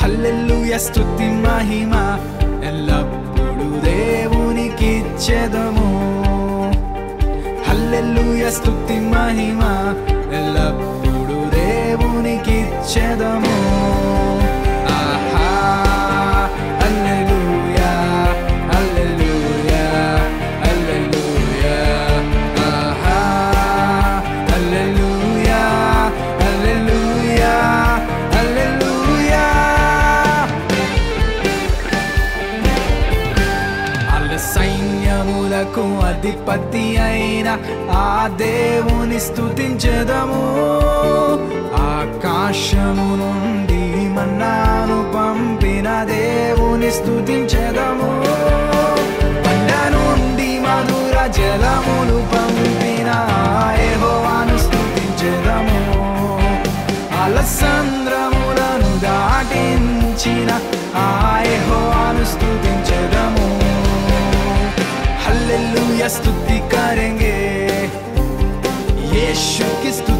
హల్లెలూయ స్తుతి మహిమ ఎల్లప్పుడు దేవునికిచ్చెదము హల్లెలూయ స్తుతి మహిమ ఎల్లప్పుడు దేవునికిచ్చెదము ఆహా హల్లెలూయా హల్లెలూయా హల్లెలూయా ఆహా హల్లెలూయా హల్లెలూయా హల్లెలూయా అల్ల సైన్యములకు అధిపతి అయిన ఆ దేవుని స్తుతించదము ఆకాశము నుండి మన్నాను పంపిన దేవుని స్తుతించదము పండ నుండి మధుర జలములు పంపిన యెహోవాను స్తుతించదము అలసంద్రములను దాటించిన ఆ యెహోవాను స్తుతించదము హల్లెలూయా స్తుతి కరెంగే यीशु की स्तुति